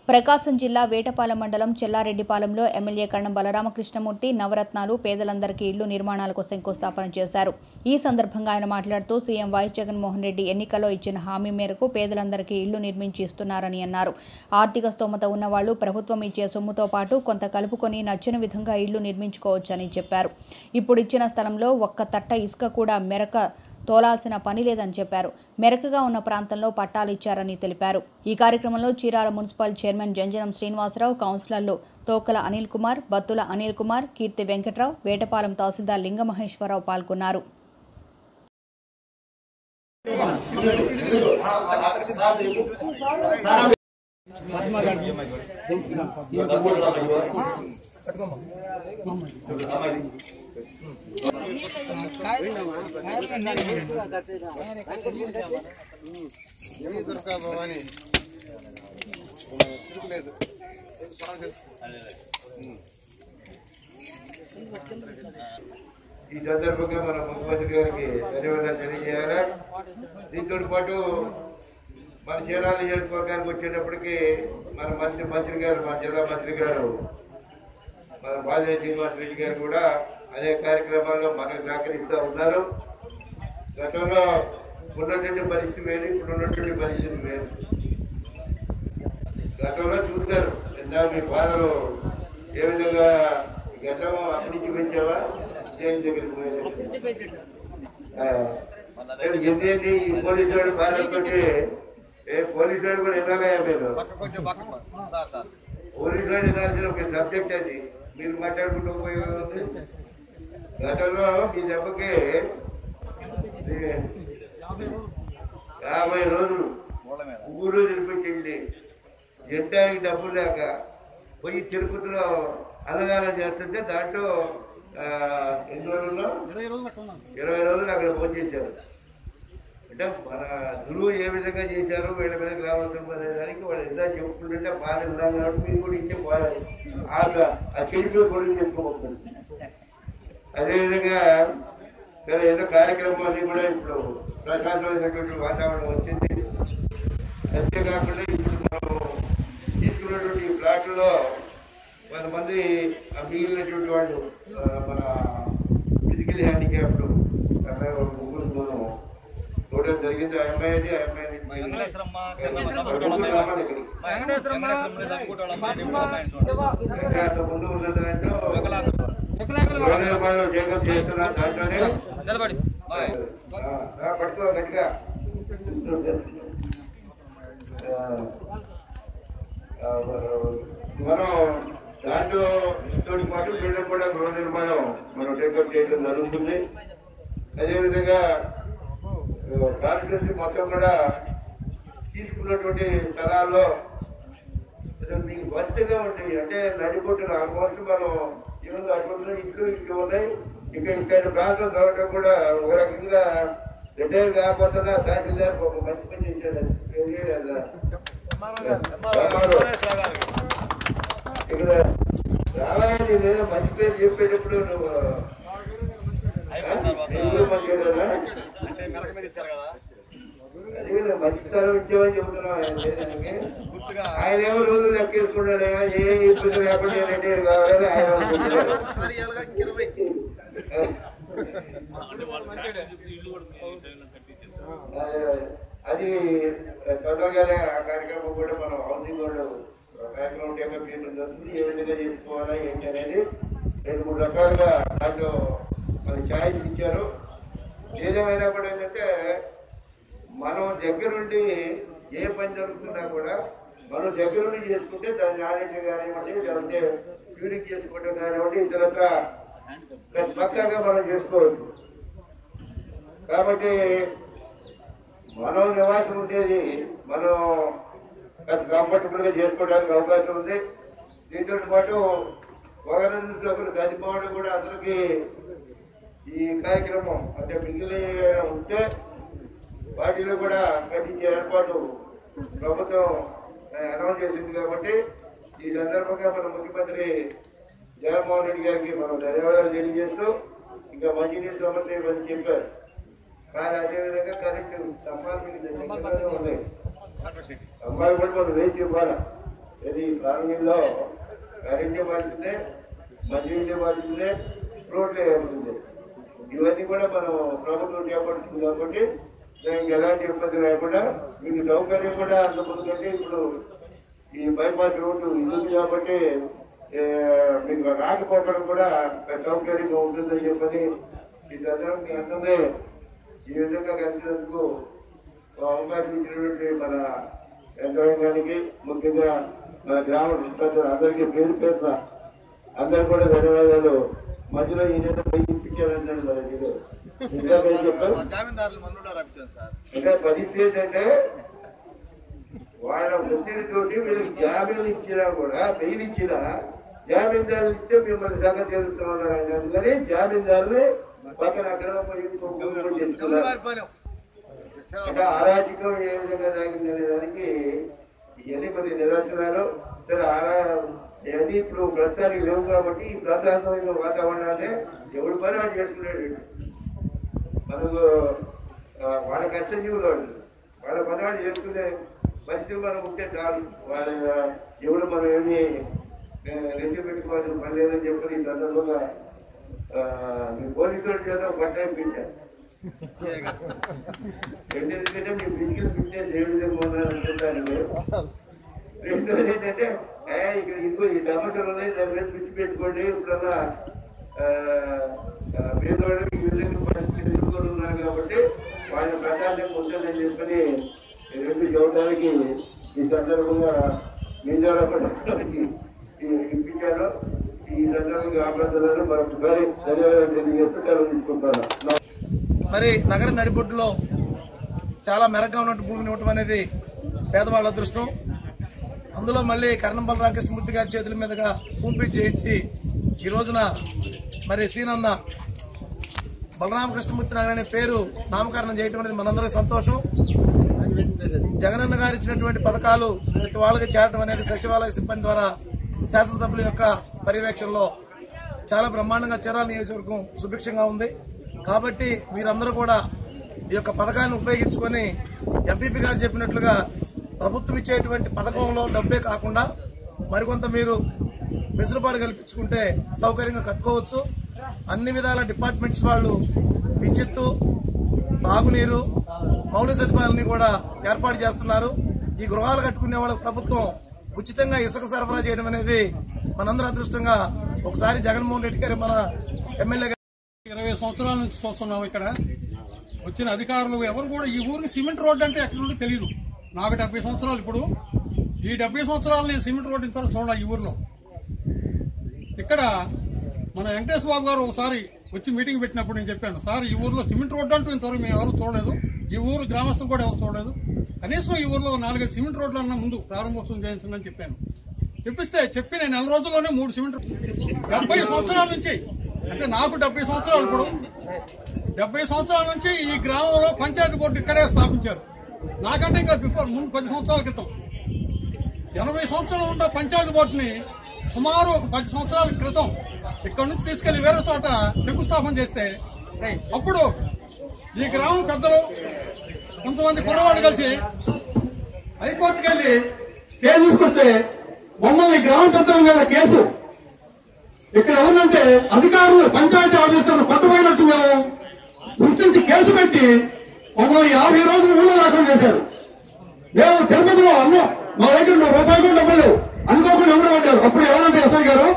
ప్రకాశం జిల్లా వేటపాలెం మండలం చెల్లారెడ్డిపాలెంలో ఎమ్మెల్యే కరణం బలరామకృష్ణమూర్తి నవరత్నాలు పేదలందరికీ ఇళ్లు నిర్మాణాలకు శంకుస్థాపన చేశారు ఈ సందర్భంగా ఆయన మాట్లాడుతూ సీఎం వైఎస్ జగన్మోహన్ రెడ్డి ఎన్నికల్లో ఇచ్చిన హామీ మేరకు పేదలందరికీ ఇళ్లు నిర్మించి ఇస్తున్నారని అన్నారు ఆర్థిక స్తోమత ఉన్నవాళ్లు ప్రభుత్వం ఇచ్చే సొమ్ముతో పాటు కొంత కలుపుకొని నచ్చిన విధంగా ఇళ్లు నిర్మించుకోవచ్చని చెప్పారు ఇప్పుడు ఇచ్చిన స్థలంలో ఒక్క తట్ట ఇసుక కూడా మెరక తోలాల్సిన పని లేదని చెప్పారు మెరకగా ఉన్న ప్రాంతంలో పట్టాలు ఇచ్చారని తెలిపారు ఈ కార్యక్రమంలో చీరాల మున్సిపల్ చైర్మన్ జంజనం శ్రీనివాసరావు కౌన్సిలర్లు తోకల అనిల్ కుమార్ బత్తుల అనిల్ కుమార్ కీర్తి వెంకట్రావు వేటపాలెం తహసీల్దార్ లింగమహేశ్వరరావు పాల్గొన్నారు ఈ సందర్భంగా మన ముఖ్యమంత్రి గారికి ధన్యవాదాలు తెలియజేయాలి దీంతో పాటు మన చీరాల నియోజకవర్గానికి వచ్చేటప్పటికి మన మంత్రి మంత్రి గారు మన జిల్లా మంత్రి గారు మన బాలయ్య శ్రీనివాస్ రెడ్డి గారు కూడా అదే కార్యక్రమాల్లో మనకు సహకరిస్తూ ఉన్నారు గతంలో ఉన్నటువంటి పరిస్థితి వేరు ఇప్పుడు ఉన్నటువంటి పరిస్థితి వేరు గతంలో చూశారు ఇందాక మీ బాధలు ఏ విధంగా గతం అక్కడి నుంచి పెంచావా దేని దగ్గరికి పోయారు ఏంటి ఈ పోలీసు వాడు బాధలతోటి ఏ పోలీసు వాడు కూడా వినాలయా మీరు పోలీసు వాడు వినాల్సిన ఒక సబ్జెక్ట్ అది మీరు మాట్లాడుకుంటూ పోయి ఉంది గతంలో మీ దెబ్బకి ఈ యాభై రోజులు ఊరు తిరిపించండి జంటానికి డబ్బులు లేక పోయి తిరుపతిలో అన్నదానం చేస్తుంటే దాంట్లో ఆ, ఎన్ని రోజుల్లో ఇరవై రోజులు అక్కడ ఫోన్ చేశారు అంటే మన గురువు ఏ విధంగా చేశారు వీళ్ళ మీద రావాల్సిన అనే దానికి వాళ్ళు ఎంత చెప్పుకుంటుంటే బాగా ఉన్నాం కాబట్టి మీరు కూడా ఇచ్చే పోయాలి ఆ ఆ చెల్లి కూడా చెప్పుకోవచ్చు అదేవిధంగా సరే ఏదో కార్యక్రమాన్ని కూడా ఇప్పుడు ప్రశాంతమైనటువంటి వాతావరణం వచ్చింది అంతేకాకుండా ఇప్పుడు మనం తీసుకున్నటువంటి ఈ ప్లాట్లో కొంతమంది ఆ మిగిలినటువంటి వాళ్ళు ఆ, మన ఫిజికల్ హ్యాండిక్యాప్డ్ అమ్మాయి ఒక ముగ్గురు మనం చూడడం జరిగింది ఆ అమ్మాయిది ఆ అమ్మాయిని ఇంకా అంత ముందు ఉన్నది దాంట్లో ఇరవై రూపాయలు జేకబ్ చేస్తున్నారు దాంట్లోనే నిలబడి ఆ, ఆ, పట్టుకో గట్టిగా ఆ, మనం దాంట్లో తోటి పాటు వీళ్ళకి కూడా గృహ నిర్మాణం మనం టేకప్ చేయడం జరుగుతుంది అదేవిధంగా కాన్స్టిట్యూన్సీ మొత్తం కూడా తీసుకున్నటువంటి స్థలాల్లో అసలు మీకు వస్తుగా ఉంటాయి అంటే నడిపోతున్న ఆల్మోస్ట్ మనం ఈరోజు అటువంటి ఇట్లు ఇట్లు ఉన్నాయి ఇక ఇక్కడ ప్రాంతం కావడం కూడా ఒక రకంగా రిటైర్ కాకపోతున్నా తహసీల్దార్ ఒక మంచి పని చేశాడు ఏమీ లేదా? ఇక్కడ రావాలి లేదా మంచి పేరు చెప్పేటప్పుడు నువ్వు ఎందుకు మంచి కదా? అదే కదా, మంచి స్థలం ఇచ్చామని చెబుతున్నాం ఆయన లేదానికి. ఆయన ఏమో రోజులు లెక్కేసుకుంటాడు ఏ ఇబ్బంది లేకుండా రిటైర్ కావాలని ఆయన అనుకుంటున్నాడు. ఆ, అది తొందరగానే ఆ కార్యక్రమం కూడా మనం హౌసింగ్ వాళ్ళు కార్యక్రమం టేకప్ చేయడం జరుగుతుంది ఏ విధంగా చేసుకోవాలా ఏంటి అనేది రెండు మూడు రకాలుగా దాంట్లో మన ఛాయిస్ ఇచ్చారు ఏదేమైనా కూడా ఏంటంటే మనం దగ్గరుండి ఏ పని జరుగుతున్నా కూడా మనం దగ్గరుండి చేసుకుంటే దాని నాణ్యత కానివ్వండి లేకపోతే ప్యూరిక్ చేసుకోవడం కానివ్వండి ఇతరత్ర పక్కాగా మనం చేసుకోవచ్చు కాబట్టి మనం నివాసం ఉండేది మనం కాస్త కంఫర్టబుల్ గా చేసుకోవడానికి అవకాశం ఉంది దీంతో పాటు ఒకరి నుంచి ఒకరు గడిపోవడం కూడా అందరికీ ఈ కార్యక్రమం అంటే మిగిలి ఉంటే వాటిలో కూడా కట్టించే ఏర్పాటు ప్రభుత్వం అనౌన్స్ చేసింది కాబట్టి ఈ సందర్భంగా మన ముఖ్యమంత్రి జగన్మోహన్ రెడ్డి గారికి మనం ధన్యవాదాలు తెలియజేస్తూ ఇంకా మంచినీటి సమస్య ఇవన్నీ చెప్పారు కానీ అదేవిధంగా కరెక్ట్ స్తంభాలు మీకు దగ్గరలోనే ఉన్నాయి స్తంభాలు కూడా మనం వేసి ఇవ్వాలి ఇది ప్రారంభంలో కరెంట్ ఇవ్వాల్సిందే మంచినీళ్ళు ఇవ్వాల్సిందే రోడ్లు వేయాల్సిందే ఇవన్నీ కూడా మనం ప్రభుత్వం చేపడుతుంది కాబట్టి దానికి ఎలాంటి ఇబ్బంది లేకుండా మీకు సౌకర్యం కూడా అంత ముందు కంటే ఇప్పుడు ఈ బైపాస్ రోడ్డు ఇది ఉంది కాబట్టి ఏ, మీకు రాకపోవడం కూడా సౌకర్యంగా ఉంటుందని చెప్పని ఈ సందర్భం మీ అందరినీ ఈ విధంగా కలిసినందుకు అవకాశం ఇచ్చినటువంటి మన యంత్రాంగానికి ముఖ్యంగా మన గ్రామ ప్రజలు అందరికీ పేరు పేరున అందరూ కూడా ధన్యవాదాలు మధ్యలో ఈయన ఇప్పించారన్నాడు మరి మీరు ఇంకా ఏం చెప్పారు జామీందారులు మన్నుడా రప్పించాను సార్ ఇంకా పరిస్థితి ఏంటంటే వాళ్ళ ఒత్తిడితోటి వీళ్ళకి జామీన్ ఇచ్చినా కూడా బెయిల్ ఇచ్చినా జామీందారులు ఇస్తే మిమ్మల్ని సంగతి తెలుస్తున్నారు ఆయన అందుకని జామీందారులు పక్కన అక్కడ పోయి కొనుగోలు చేస్తున్నారు అంటే అరాచకం ఏ విధంగా సాగిందనే దానికి ఇవన్నీ కొన్ని నిదర్శనాలు సరే ఆరా ఇవన్నీ ఇప్పుడు ప్రస్తుతానికి లేవు కాబట్టి ఈ ప్రశాంతమైన వాతావరణాన్ని ఎవరి పని వాడు చేసుకునేది మనకు ఆ, వాళ్ళ కష్టజీవులు వాళ్ళు వాళ్ళ పని వాళ్ళు చేసుకునే పరిస్థితి మనం ఉంటే చాలు వాళ్ళ ఎవడు మనం ఏమి రెచ్చి పెట్టుకోవాల్సిన పని లేదని చెప్పి ఈ సందర్భంగా ఆ, మీ పోలీసుల చేత పట్టాయించారు ఎందుకంటే మీ ఫిజికల్ ఫిట్నెస్ ఏ విధంగా ఉన్నారనుకుంటాను రెండోది ఏంటంటే ఏ, ఇక్కడ ఇంకో ఈ సమస్యలు ఉన్నాయి దాని మీద పిచ్చి పెట్టుకోండి ఇప్పుడన్నా ఆ, ఆ, పేదవాళ్ళు ఈ విధంగా పరిస్థితులు ఎదుర్కొంటున్నారు కాబట్టి వాళ్ళ ప్రశాంతంగా ఉంటుందని చెప్పని ఈ రెండు చెప్పడానికి ఈ సందర్భంగా మీ ద్వారా కూడా ఈ- ఇప్పించారు ఈ సందర్భంగా ఆపదలను మరొకసారి ధన్యవాదాలు తెలియజేస్తూ సెలవు తీసుకుంటాను మరి నగర నడిబొడ్డులో చాలా మెరగ్గా ఉన్నట్టు భూమిని ఇవ్వటం అనేది పేదవాళ్ళ అదృష్టం అందులో మళ్ళీ కర్ణం బలరామకృష్ణమూర్తి గారి చేతుల మీదుగా భూమి చేయించి ఈ రోజున మరి సీనన్న బలరామకృష్ణమూర్తి నగర్ అనే పేరు నామకరణం చేయటం అనేది మనందరికీ సంతోషం జగనన్న గారు ఇచ్చినటువంటి పథకాలు ప్రతి వాళ్ళకి చేరడం అనేది సచివాలయ సిబ్బంది ద్వారా శాసనసభ్యుల యొక్క పర్యవేక్షణలో చాలా బ్రహ్మాండంగా చీరాల నియోజకవర్గం సుభిక్షంగా ఉంది కాబట్టి మీరందరూ కూడా ఈ యొక్క పథకాన్ని ఉపయోగించుకొని ఎంపీపీ గారు చెప్పినట్లుగా ప్రభుత్వం ఇచ్చేటువంటి పథకంలో డబ్బే కాకుండా మరికొంత మీరు వెసులుబాటు కల్పించుకుంటే సౌకర్యంగా కట్టుకోవచ్చు అన్ని విధాల డిపార్ట్మెంట్స్ వాళ్ళు విద్యుత్తు తాగునీరు మౌలిక సదుపాయాలని కూడా ఏర్పాటు చేస్తున్నారు ఈ గృహాలు కట్టుకునే వాళ్ళకి ప్రభుత్వం ఉచితంగా ఇసుక సరఫరా చేయడం అనేది మనందరూ అదృష్టంగా ఒకసారి జగన్మోహన్ రెడ్డి గారు మన ఎమ్మెల్యే గారు ఇరవై సంవత్సరాల నుంచి చూస్తున్నాం ఇక్కడ వచ్చిన అధికారులు ఎవరు కూడా ఈ ఊరికి సిమెంట్ రోడ్డు అంటే ఎక్కడ నుండి తెలియదు నాకు డెబ్బై సంవత్సరాలు ఇప్పుడు ఈ డెబ్బై సంవత్సరాలు నేను సిమెంట్ రోడ్డు ఇంతవరకు చూడాలి ఈ ఊర్లో ఇక్కడ మన వెంకటేశ్వర బాబు గారు ఒకసారి వచ్చి మీటింగ్ పెట్టినప్పుడు నేను చెప్పాను సార్ ఈ ఊర్లో సిమెంట్ రోడ్డు అంటూ ఇంతవరకు మేము ఎవరు చూడలేదు ఈ ఊరు గ్రామస్తులు కూడా ఎవరు చూడలేదు కనీసం ఈ ఊర్లో నాలుగైదు సిమెంట్ రోడ్లు అన్న ముందు ప్రారంభోత్సవం చేయించండి అని చెప్పాను చెప్పిస్తే చెప్పి నేను నెల రోజుల్లోనే మూడు సిమెంట్ డెబ్బై సంవత్సరాల నుంచి అంటే నాకు డెబ్బై సంవత్సరాలు ఇప్పుడు డెబ్బై సంవత్సరాల నుంచి ఈ గ్రామంలో పంచాయతీ బోర్డు ఇక్కడే స్థాపించారు నాకంటే ఇంకా బిఫోర్ ముందు పది సంవత్సరాల క్రితం ఎనభై సంవత్సరాలు ఉన్న పంచాయతీ బోర్డుని సుమారు ఒక పది సంవత్సరాల క్రితం ఇక్కడ నుంచి తీసుకెళ్లి వేరే చోట శంకుస్థాపన చేస్తే అప్పుడు ఈ గ్రామం పెద్దలు కొంతమంది కుర్రవాళ్ళు కలిసి హైకోర్టుకి వెళ్ళి కేసు తీసుకుంటే మమ్మల్ని గ్రామ పెద్దల మీద కేసు ఇక్కడ ఎవరంటే అధికారులు పంచాయతీ ఆఫీసర్లు కొట్టబోయినట్టు మేము గుర్తించి కేసు పెట్టి మమ్మల్ని యాభై రోజులు ఊళ్ళో లేకుండా చేశారు మేము తిరుపతిలో అమ్మ మా దగ్గర నువ్వు రూపాయి కూడా డబ్బులు అనుకోకుండా ఎవరు పడ్డారు అప్పుడు ఎవరంటే ఎస్ఐ గారు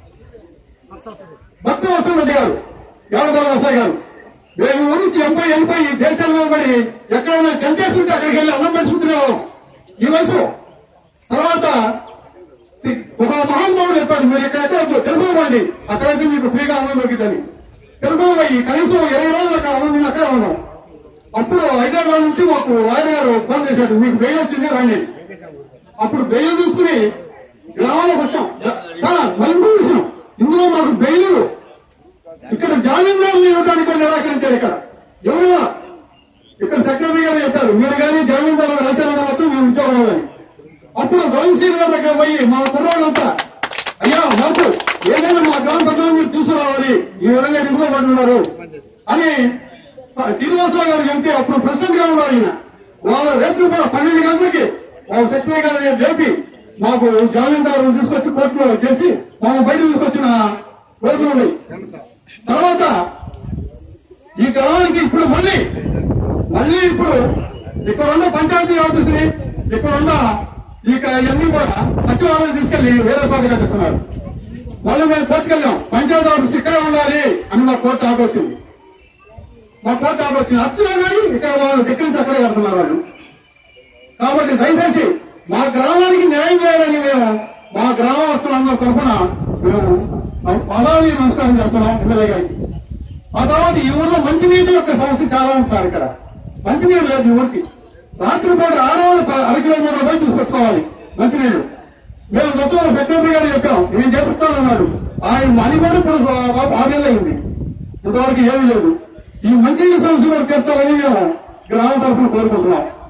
భక్తి వసంత రెడ్డి గారు ఎవరు ఎస్ఐ గారు మేము ఊరికి ఎంపై ఎంపై దేశాల మీద పడి ఎక్కడైనా కంటేస్తుంటే అక్కడికి వెళ్ళి అన్నం పెట్టుకుంటున్నాము ఈ వయసులో తర్వాత ఒక మహానుభావుడు చెప్పాడు మీరు ఇక్కడ ఎక్కడ తెలుపుకోండి అక్కడైతే మీకు ఫ్రీగా అన్నం దొరికిందని తెలుపుకోబోయి కనీసం ఇరవై రోజులు అక్కడ అన్నం తిని అక్కడే ఉన్నాం అప్పుడు హైదరాబాద్ నుంచి మాకు లాయర్ గారు ఫోన్ చేశాడు మీకు బెయిల్ వచ్చింది రండి అప్పుడు బెయిల్ తీసుకుని గ్రామంలోకి వచ్చాం సార్ మళ్ళీ ఇంకో విషయం ఇందులో మాకు బెయిల్ ఇక్కడ జామీందారులు ఇవ్వడానికి కూడా నిరాకరించారు ఇక్కడ ఎవరైనా ఇక్కడ సెక్రటరీ గారు చెప్పారు మీరు కానీ జామీందారులు రాశారన్న మాత్రం మేము ఉద్యోగం ఇవ్వాలి. అప్పుడు గౌన్సీర్ గారి దగ్గర పోయి మా కుర్రాళ్ళంతా అయ్యా మాకు ఏదైనా మా గ్రామ ప్రజలను మీరు తీసుకురావాలి ఈ విధంగా దిగులో పడుతున్నారు అని స- శ్రీనివాసరావు గారు చెప్తే అప్పుడు ప్రెసిడెంట్ గా ఉన్నారు ఆయన వాళ్ళ రేపు కూడా పన్నెండు గంటలకి వాళ్ళ సెక్రటరీ గారిని లేపి మాకు జామీందారులను తీసుకొచ్చి కోర్టులో చేసి మాకు బయట తీసుకొచ్చిన రోజులు ఉన్నాయి తర్వాత ఈ గ్రామానికి ఇప్పుడు మళ్ళీ మళ్ళీ ఇప్పుడు ఇక్కడ ఉన్న పంచాయతీ ఆఫీసుని ఇక్కడ ఉన్న ఇక ఇవన్నీ కూడా సచివాలయం తీసుకెళ్లి వేరే చోట కట్టిస్తున్నారు మళ్ళీ మేము కోర్టుకు వెళ్ళాం పంచాయతీ ఆఫీస్ ఇక్కడే ఉండాలి అని మా కోర్టు ఆర్డర్ వచ్చింది మా కోర్టు ఆర్డర్ వచ్చింది వచ్చినా కానీ ఇక్కడ వాళ్ళు దగ్గర నుంచి అక్కడే కడుతున్నారు వాళ్ళు కాబట్టి దయచేసి మా గ్రామానికి న్యాయం చేయాలని మేము మా గ్రామస్తులందరి తరఫున మేము పదాన్ని నమస్కారం చేస్తున్నాం ఎమ్మెల్యే గారికి ఆ తర్వాత ఈ ఊర్లో మంచినీటి యొక్క సమస్య చాలా ఉంది సార్ ఇక్కడ మంచినీరు లేదు ఈ ఊరికి రాత్రిపూట ఆడవాళ్ళు ప- అర కిలోమీటర్ పోయి తీసుకొచ్చుకోవాలి మంచినీళ్ళు మేము గతంలో సెక్రటరీ గారు చెప్పాం నేను చేపిస్తానన్నాడు ఆయన మనీ కూడా ఇప్పుడు బాబు ఆరేళ్ళు అయింది ఇంతవరకు ఏమీ లేదు ఈ మంచినీటి సమస్య కూడా తీర్చాలని మేము గ్రామ తరఫున కోరుకుంటున్నాం